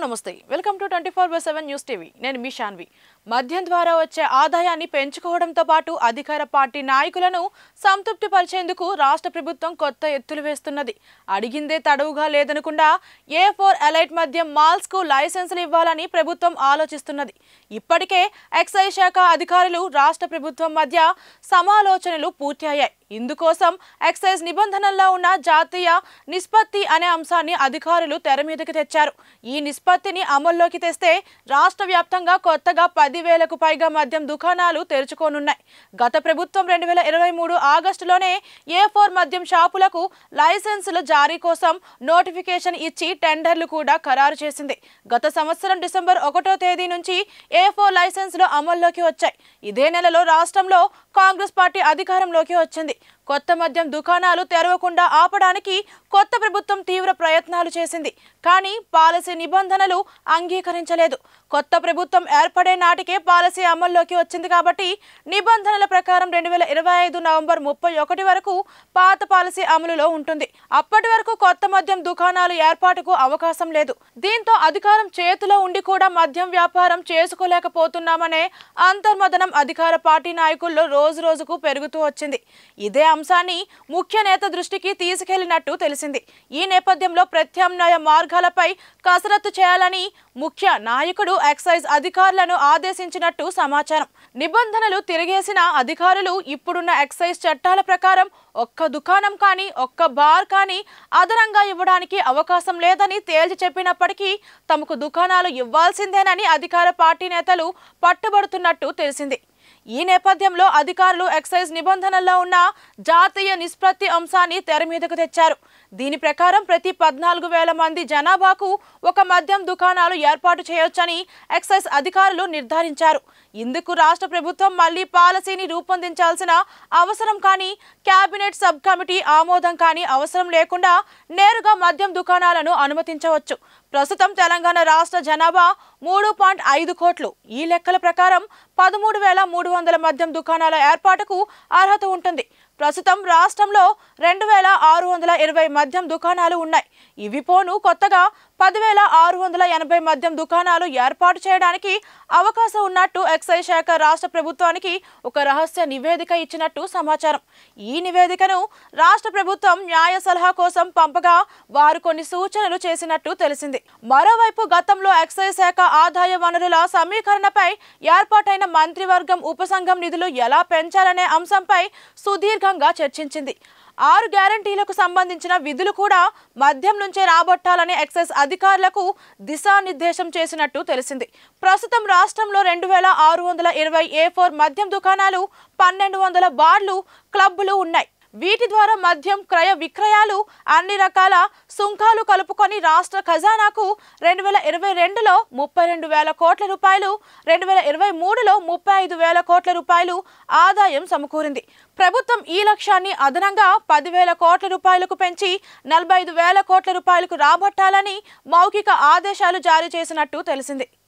నమస్తే welcome to twenty four by seven news TV నేను మీ శాన్వి మద్యం ద్వారా వచ్చే ఆదాయాన్ని పెంచుకోవడంతో పాటు అధికార పార్టీ నాయకులను సంతృప్తి పరిచేందుకు రాష్ట్ర ప్రభుత్వం కొత్త ఎత్తులు వేస్తున్నది అడిగిందే తడవుగా లేదనకుండా ఏ ఫోర్ ఎలైట్ మద్యం మాల్స్ కు లైసెన్సులు ఇవ్వాలని ప్రభుత్వం ఆలోచిస్తున్నది ఇప్పటికే ఎక్సైజ్ శాఖ అధికారులు రాష్ట్ర ప్రభుత్వం మధ్య సమాలోచనలు పూర్తి అయ్యాయి ఇందుకోసం ఎక్సైజ్ నిబంధనల్లో ఉన్న జాతీయ నిష్పత్తి అనే అంశాన్ని అధికారులు తెర మీదకి తెచ్చారు ఈ నిష్పత్తిని అమల్లోకి తెస్తే రాష్ట్ర వ్యాప్తంగా కొత్తగా పదివేలకు పైగా మద్యం దుకాణాలు తెరుచుకోనున్నాయి గత ప్రభుత్వం రెండు వేల ఇరవై మూడు ఆగస్టులోనే ఏ ఫోర్ మద్యం షాపులకు లైసెన్సుల జారీ కోసం నోటిఫికేషన్ ఇచ్చి టెండర్లు కూడా ఖరారు చేసింది గత సంవత్సరం డిసెంబర్ ఒకటో తేదీ నుంచి ఏ ఫోర్ లైసెన్సులు అమల్లోకి వచ్చాయి ఇదే నెలలో రాష్ట్రంలో కాంగ్రెస్ పార్టీ అధికారంలోకి వచ్చింది కొత్త మద్యం దుకాణాలు తెరవకుండా ఆపడానికి కొత్త ప్రభుత్వం తీవ్ర ప్రయత్నాలు చేసింది కానీ పాలసీ నిబంధనలు అంగీకరించలేదు కొత్త ప్రభుత్వం ఏర్పడే నాటికే పాలసీ అమల్లోకి వచ్చింది కాబట్టి నిబంధనల ప్రకారం రెండు వేల ఇరవై ఐదు నవంబర్ ముప్పై ఒకటి వరకు పాత పాలసీ అమలులో ఉంటుంది అప్పటి వరకు కొత్త మద్యం దుకాణాలు ఏర్పాటుకు అవకాశం లేదు దీంతో అధికారం చేతిలో ఉండి కూడా మద్యం వ్యాపారం చేసుకోలేకపోతున్నామనే అంతర్మదనం అధికార పార్టీ నాయకుల్లో రోజు రోజుకు పెరుగుతూ వచ్చింది ఇదే అంశాన్ని ముఖ్య నేత దృష్టికి తీసుకెళ్లినట్టు తెలిసింది ఈ నేపథ్యంలో ప్రత్యామ్నాయ మార్గాలపై కసరత్తు చేయాలని ముఖ్య నాయకుడు ఎక్సైజ్ అధికారులను ఆదేశించినట్టు సమాచారం నిబంధనలు తిరిగేసిన అధికారులు ఇప్పుడున్న ఎక్సైజ్ చట్టాల ప్రకారం ఒక్క దుకాణం కానీ ఒక్క బార్ కానీ అదనంగా ఇవ్వడానికి అవకాశం లేదని తేల్చి చెప్పినప్పటికీ తమకు దుకాణాలు ఇవ్వాల్సిందేనని అధికార పార్టీ నేతలు పట్టుబడుతున్నట్టు తెలిసింది ఈ నేపథ్యంలో అధికారులు ఎక్సైజ్ నిబంధనల్లో ఉన్న జాతీయ నిష్పత్తి అంశాన్ని తెర మీదకు తెచ్చారు దీని ప్రకారం ప్రతి పద్నాలుగు వేల మంది జనాభాకు ఒక మద్యం దుకాణాలు ఏర్పాటు చేయొచ్చని ఎక్సైజ్ అధికారులు నిర్ధారించారు ఇందుకు రాష్ట్ర ప్రభుత్వం మళ్లీ పాలసీని రూపొందించాల్సిన అవసరం కానీ కేబినెట్ సబ్ కమిటీ ఆమోదం కానీ అవసరం లేకుండా నేరుగా మద్యం దుకాణాలను అనుమతించవచ్చు ప్రస్తుతం తెలంగాణ రాష్ట్ర జనాభా మూడు పాయింట్ ఐదు కోట్లు ఈ లెక్కల ప్రకారం పదమూడు వేల మూడు వందల మద్యం దుకాణాల ఏర్పాటుకు అర్హత ఉంటుంది ప్రస్తుతం రాష్ట్రంలో రెండు వేల ఆరు వందల ఇరవై మద్యం దుకాణాలు ఉన్నాయి ఇవి పోను కొత్తగా పదివేల ఆరు వందల ఎనభై మద్యం దుకాణాలు ఏర్పాటు చేయడానికి అవకాశం ఉన్నట్టు ఎక్సైజ్ శాఖ రాష్ట్ర ప్రభుత్వానికి ఒక రహస్య నివేదిక ఇచ్చినట్టు సమాచారం ఈ నివేదికను రాష్ట్ర ప్రభుత్వం న్యాయ సలహా కోసం పంపగా వారు కొన్ని సూచనలు చేసినట్టు తెలిసింది మరోవైపు గతంలో ఎక్సైజ్ శాఖ ఆదాయ వనరుల సమీకరణపై ఏర్పాటైన మంత్రివర్గం ఉపసంఘం నిధులు ఎలా పెంచాలనే అంశంపై సుదీర్ఘంగా చర్చించింది ఆరు గ్యారంటీలకు సంబంధించిన విధులు కూడా మద్యం నుంచే రాబట్టాలని ఎక్సైజ్ అధికారులకు దిశానిర్దేశం చేసినట్టు తెలిసింది ప్రస్తుతం రాష్ట్రంలో రెండు వేల ఆరు వందల ఇరవై ఏ ఫోర్ మద్యం దుకాణాలు పన్నెండు వందల బార్లు క్లబ్బులు ఉన్నాయి వీటి ద్వారా మద్యం క్రయ విక్రయాలు అన్ని రకాల సుంకాలు కలుపుకొని రాష్ట్ర ఖజానాకు రెండు వేల ఇరవై రెండులో ముప్పై రెండు వేల కోట్ల రూపాయలు రెండు వేల ఇరవై మూడులో ముప్పై ఐదు వేల కోట్ల రూపాయలు ఆదాయం సమకూరింది ప్రభుత్వం ఈ లక్ష్యాన్ని అదనంగా పదివేల కోట్ల రూపాయలకు పెంచి నలభై ఐదు వేల కోట్ల రూపాయలకు రాబట్టాలని మౌఖిక ఆదేశాలు జారీ చేసినట్టు తెలిసింది